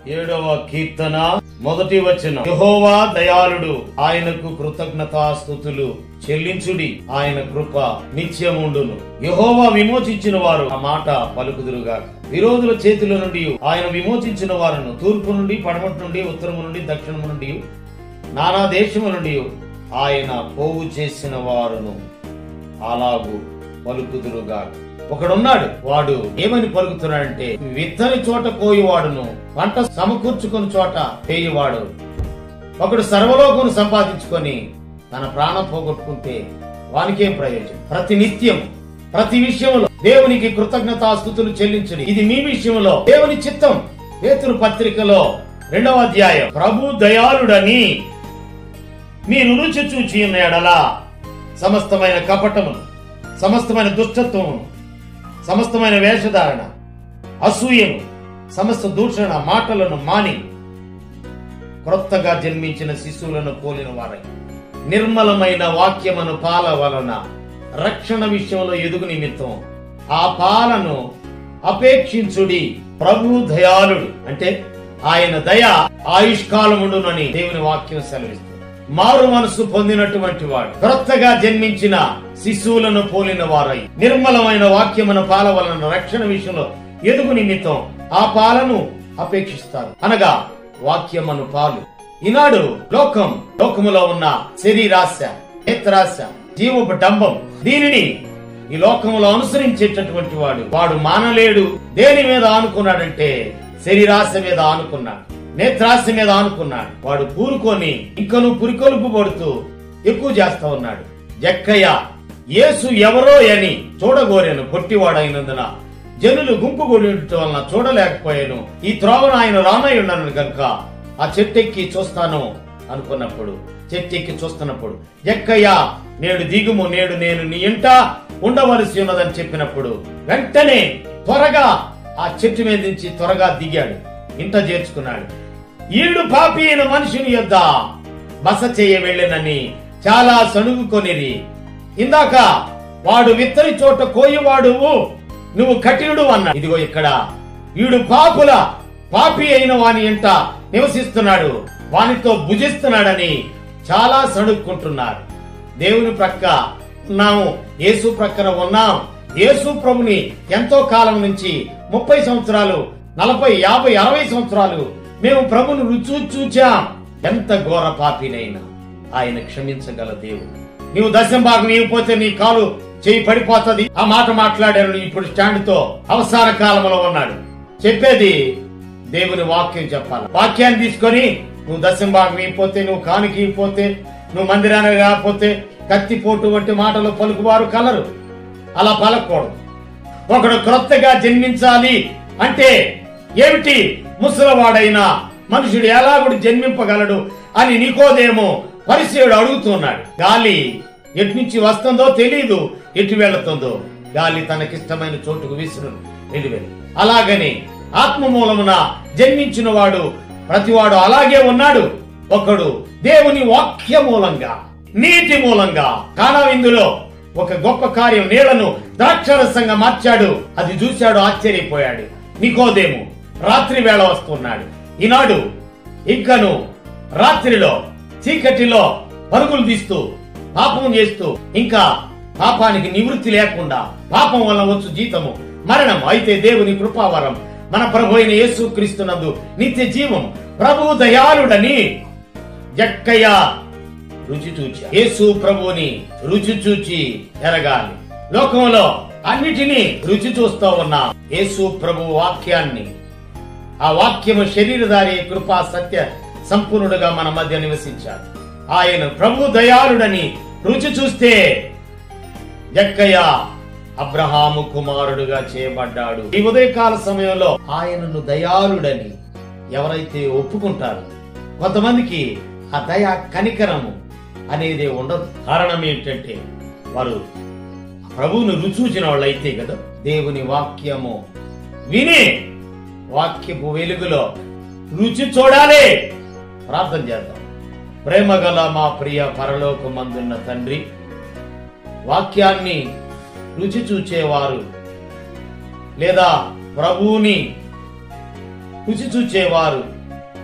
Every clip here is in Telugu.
ఏడవ కీర్తన మొదటి వచనం యెహోవా దయాళుడు ఆయనకు కృతజ్ఞతాస్థుతులు చెల్లించుడి ఆయన కృప నిత్యముండును యెహోవా విమోచించిన వారు ఆ మాట పలుకుదురుగా విరోధుల చేతుల నుండి ఆయన విమోచించిన వారును తూర్పు నుండి పడమటి నుండి ఉత్తరము నుండి దక్షిణము నుండి నానా దేశము నుండి ఆయన పోగు చేసిన వారును అలాగు పలుకుదురుగా ఒకడున్నాడు వాడు ఏమని పలుకుతున్నాడంటే విత్తని చోట కోయువాడును పంట సమకూర్చుకుని చోట పేయువాడు ఒకడు సర్వలోకమును సంపాదించుకొని తన ప్రాణం పోగొట్టుకుంటే వానికేం ప్రయోజనం ప్రతి నిత్యం ప్రతి విషయంలో దేవునికి కృతజ్ఞతాస్థుతులు చెల్లించడి ఇది మీ విషయంలో దేవుని చిత్తం పేతురు పత్రికలో రెండవ అధ్యాయం ప్రభు దయాళుడని మీరు రుచి చూచి ఉన్న ఎడలా సమస్తమైన కపటమును సమస్తమైన దుష్టత్వమును సమస్తమైన వేషధారణ అసూయను సమస్త దూషణ మాటలను మాని క్రొత్తగా జన్మించిన శిశువులను పోలిన వారై నిర్మలమైన వాక్యమును పాల వలన రక్షణ విషయంలో ఎదుగు నిమిత్తం ఆ పాలను అపేక్షించుడి ప్రభు దయాళుడు అంటే ఆయన దయ ఆయుష్కాలముండునని దేవుని వాక్యం సెలవిస్తుంది మారు మనసు పొందినటువంటి వాడు క్రొత్తగా జన్మించిన శిశువులను పోలిన వారై నిర్మలమైన వాక్యమున పాల వలన రక్షణ విషయంలో ఎదుగు నిమిత్తం ఆ పాలను అపేక్షిస్తారు అనగా వాక్యమను పాలు ఈనాడు లోకం లోకములో ఉన్న శరీరాశ నేత్రాశ జీవపు డంబం దీనిని ఈ లోకంలో అనుసరించేటటువంటి వాడు వాడు మానలేడు దేని మీద ఆనుకున్నాడంటే శరీరాశ మీద ఆనుకున్నాడు నేత్రాశ మీద ఆనుకున్నాడు వాడు పూరుకొని ఇంకను పురికొలుపు పడుతూ ఎక్కువ చేస్తా ఉన్నాడు జక్కయ్య యేసు ఎవరో అని చూడగోరాను పొట్టివాడైనందున జనులు గుంపు కూడి ఉండటం వలన చూడలేకపోయాను ఈ త్రోవను ఆయన రానై ఉన్నాను కనుక ఆ చెట్టెక్కి చూస్తాను అనుకున్నప్పుడు చెట్టెక్కి చూస్తున్నప్పుడు ఎక్కయ్య నేడు దిగుము నేడు నేను నీ ఇంట ఉండవలసి ఉన్నదని చెప్పినప్పుడు వెంటనే త్వరగా ఆ చెట్టు మీద నుంచి త్వరగా దిగాడు ఇంట చేర్చుకున్నాడు ఈడు పాపి అయిన మనిషిని యొద్ద బస చేయ వెళ్ళనని చాలా సణుగుకొనిరి ఇందాక వాడు విత్తని చోట కోయివాడువు నువ్వు కఠినుడు అన్నా ఇదిగో ఇక్కడ వీడు పాపుల పాపి అయిన వాని ఎంట నివసిస్తున్నాడు వానితో భుజిస్తున్నాడని చాలా సణుక్కుంటున్నారు దేవుని ప్రక్క ఉన్నాము యేసు ప్రక్కన ఉన్నాం యేసు ప్రభుని ఎంతో కాలం నుంచి ముప్పై సంవత్సరాలు నలభై యాభై అరవై సంవత్సరాలు మేము ప్రభును రుచు చూచాం ఎంత ఘోర పాపినైనా ఆయన క్షమించగల దేవుడు నీవు దశం భాగం ఇవ్వకపోతే నీ కాలు చేయి పడిపోతుంది ఆ మాట మాట్లాడారు ఇప్పుడు స్టాండ్ తో అవసాన కాలంలో ఉన్నాడు చెప్పేది దేవుని వాక్యం చెప్పాలి వాక్యాన్ని తీసుకొని నువ్వు దశం భాగం ఇవ్వకపోతే నువ్వు కానికి ఇవ్వకపోతే నువ్వు మందిరానికి రాకపోతే కత్తిపోటు వంటి మాటలు పలుకువారు కలరు అలా పలకూడదు ఒకడు క్రొత్తగా జన్మించాలి అంటే ఏమిటి ముసలవాడైన మనుషుడు ఎలాగుడు జన్మింపగలడు అని నీకోదేమో పరిచయుడు అడుగుతున్నాడు గాలి ఎటు నుంచి వస్తుందో తెలియదు ఎటు వెళుతుందో గాలి తనకిష్టమైన చోటుకు విసురు వెళ్ళివెళ్ళి అలాగని ఆత్మ మూలమున జన్మించిన వాడు ప్రతివాడు అలాగే ఉన్నాడు ఒకడు దేవుని వాక్య మూలంగా నీటి మూలంగా కానా ఇందులో ఒక గొప్ప కార్యం నీళ్లను ద్రాక్షరసంగా మార్చాడు అది చూశాడు ఆశ్చర్యపోయాడు నికోదేము రాత్రి వేళ వస్తున్నాడు ఈనాడు ఇంకను రాత్రిలో చీకటిలో పరుగులు తీస్తూ పాపం చేస్తూ ఇంకా పాపానికి నివృత్తి లేకుండా పాపం వల్ల వచ్చు జీతము మరణం అయితే దేవుని కృపావరం మన ప్రభు అయిన యేసు క్రీస్తునందు నిత్య జీవం ప్రభు దయాళుడని జక్కయ్య రుచి చూచి యేసు ప్రభువుని రుచి చూచి ఎరగాలి లోకంలో అన్నిటినీ రుచి చూస్తూ ఉన్న యేసు ప్రభు వాక్యాన్ని ఆ వాక్యము శరీరధారి కృపా సత్య సంపూర్ణుడుగా మన మధ్య నివసించాడు ఆయన ప్రభు దయాళుడని రుచి చూస్తే జక్కయ్య అబ్రహాము కుమారుడుగా చేయబడ్డాడు ఈ ఉదయకాల సమయంలో ఆయనను దయాళుడని ఎవరైతే ఒప్పుకుంటారో కొంతమందికి ఆ దయ కనికరము అనేది ఉండదు కారణం ఏంటంటే వారు ప్రభువును రుచూచిన వాళ్ళు అయితే కదా దేవుని వాక్యము విని వాక్యపు వెలుగులో రుచి చూడాలి ప్రార్థన చేద్దాం ప్రేమగల మా ప్రియ పరలోకమందున్న తండ్రి వాక్యాన్ని రుచి చూచేవారు లేదా ప్రభువుని రుచి చూచేవారు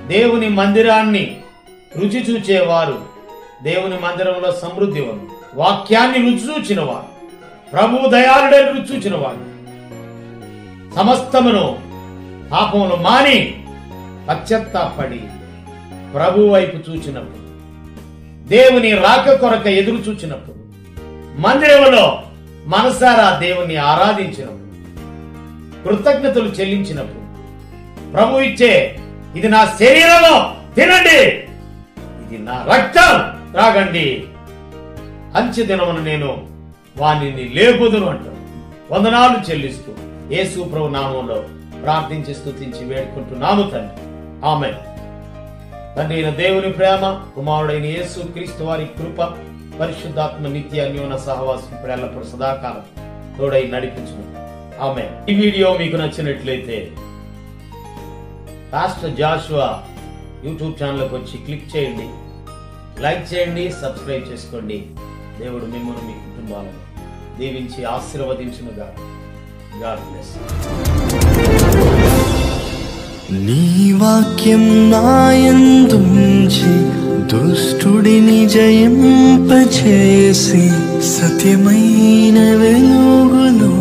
దేవుని మందిరాన్ని రుచి చూచేవారు దేవుని మందిరంలో సమృద్ధి ఉంది వాక్యాన్ని రుచి చూచిన వారు ప్రభు దయాళుడే రుచి చూచిన వారు సమస్తమును పాపములు మాని పశ్చత్తాపడి ప్రభు వైపు చూచినప్పుడు దేవుని రాక కొరక ఎదురు చూచినప్పుడు మందిరంలో మనసారా దేవుని ఆరాధించినప్పుడు కృతజ్ఞతలు చెల్లించినప్పుడు ప్రభు ఇచ్చే ఇది నా శరీరము తినండి ఇది నా రక్తం త్రాగండి అంచె దినమును నేను వాణిని లేపుదును అంటాను వందనాలు చెల్లిస్తూ యేసు ప్రభు నామంలో ప్రార్థించి స్తుతించి వేడుకుంటున్నాము తండ్రి ఆమె తండ్రి అయిన దేవుని ప్రేమ కుమారుడైన యేసు క్రీస్తు వారి కృప పరిశుద్ధాత్మ నిత్య అన్యోన సహవాసం ఇప్పుడు ఎల్లప్పుడు సదాకాలం తోడై నడిపించును ఆమె ఈ వీడియో మీకు నచ్చినట్లయితే పాస్టర్ జాషువా యూట్యూబ్ ఛానల్కి వచ్చి క్లిక్ చేయండి లైక్ చేయండి సబ్స్క్రైబ్ చేసుకోండి దేవుడు మిమ్మల్ని మీ కుటుంబాలను దీవించి ఆశీర్వదించునుగా గాడ్ బ్లెస్ నీ వాక్యం నాయందుంచి దుష్టుడిని జయింపచేసి సత్యమైన వెలుగులో